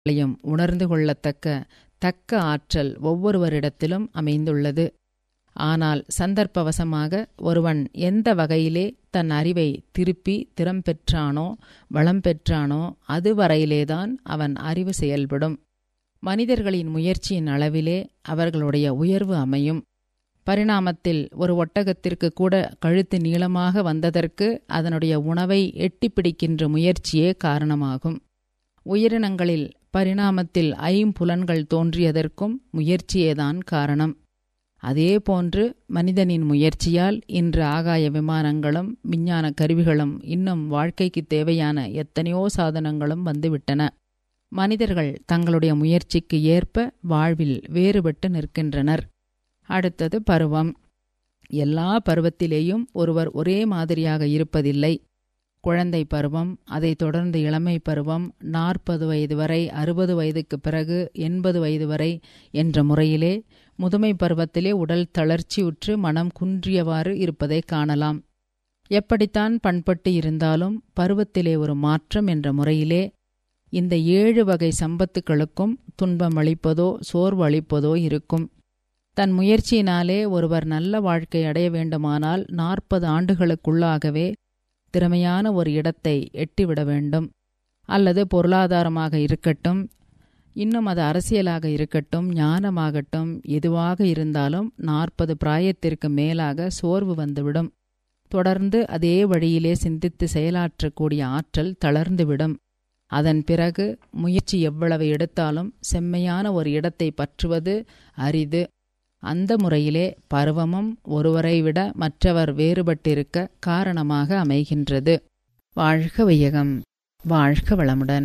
ளையும் உணர்ந்து கொள்ளத்தக்க தக்க ஆற்றல் ஒவ்வொருவரிடத்திலும் அமைந்துள்ளது ஆனால் சந்தர்ப்பவசமாக ஒருவன் எந்த வகையிலே தன் அறிவை திருப்பி திறம் பெற்றானோ வளம் பெற்றானோ அதுவரையிலேதான் அவன் அறிவு செயல்படும் மனிதர்களின் முயற்சியின் அளவிலே அவர்களுடைய உயர்வு அமையும் பரிணாமத்தில் ஒரு ஒட்டகத்திற்கு கூட கழுத்து நீளமாக வந்ததற்கு அதனுடைய உணவை எட்டிப் பிடிக்கின்ற முயற்சியே காரணமாகும் உயிரினங்களில் பரிணாமத்தில் ஐம்புலன்கள் தோன்றியதற்கும் முயற்சியேதான் காரணம் அதேபோன்று மனிதனின் முயற்சியால் இன்று ஆகாய விமானங்களும் விஞ்ஞான கருவிகளும் இன்னும் வாழ்க்கைக்கு தேவையான எத்தனையோ சாதனங்களும் வந்துவிட்டன மனிதர்கள் தங்களுடைய முயற்சிக்கு ஏற்ப வாழ்வில் வேறுபட்டு நிற்கின்றனர் அடுத்தது பருவம் எல்லா பருவத்திலேயும் ஒருவர் ஒரே மாதிரியாக இருப்பதில்லை குழந்தை பருவம் அதைத் தொடர்ந்து இளமை பருவம் நாற்பது வயது வரை அறுபது வயதுக்கு பிறகு எண்பது வயது வரை என்ற முறையிலே முதுமை பருவத்திலே உடல் தளர்ச்சியுற்று மனம் குன்றியவாறு இருப்பதை காணலாம் எப்படித்தான் பண்பட்டு இருந்தாலும் பருவத்திலே ஒரு மாற்றம் என்ற முறையிலே இந்த ஏழு வகை சம்பத்துக்களுக்கும் துன்பம் அளிப்பதோ சோர்வு அளிப்பதோ இருக்கும் தன் முயற்சியினாலே ஒருவர் நல்ல வாழ்க்கை அடைய வேண்டுமானால் நாற்பது ஆண்டுகளுக்குள்ளாகவே திறமையான ஒரு இடத்தை எட்டிவிட வேண்டும் அல்லது பொருளாதாரமாக இருக்கட்டும் இன்னும் அது அரசியலாக இருக்கட்டும் ஞானமாகட்டும் எதுவாக இருந்தாலும் நாற்பது பிராயத்திற்கு மேலாக சோர்வு வந்துவிடும் தொடர்ந்து அதே வழியிலே சிந்தித்து செயலாற்றக்கூடிய ஆற்றல் தளர்ந்துவிடும் அதன் பிறகு முயற்சி எவ்வளவு எடுத்தாலும் செம்மையான ஒரு இடத்தை பற்றுவது அரிது அந்த முறையிலே பருவமும் ஒருவரை விட மற்றவர் வேறுபட்டிருக்க காரணமாக அமைகின்றது வாழ்க வையகம் வாழ்க வளமுடன்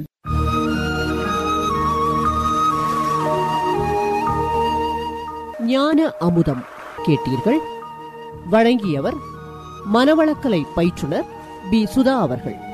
ஞான அமுதம் கேட்டீர்கள் வழங்கியவர் மனவளக்கலை பயிற்றுனர் பி சுதா அவர்கள்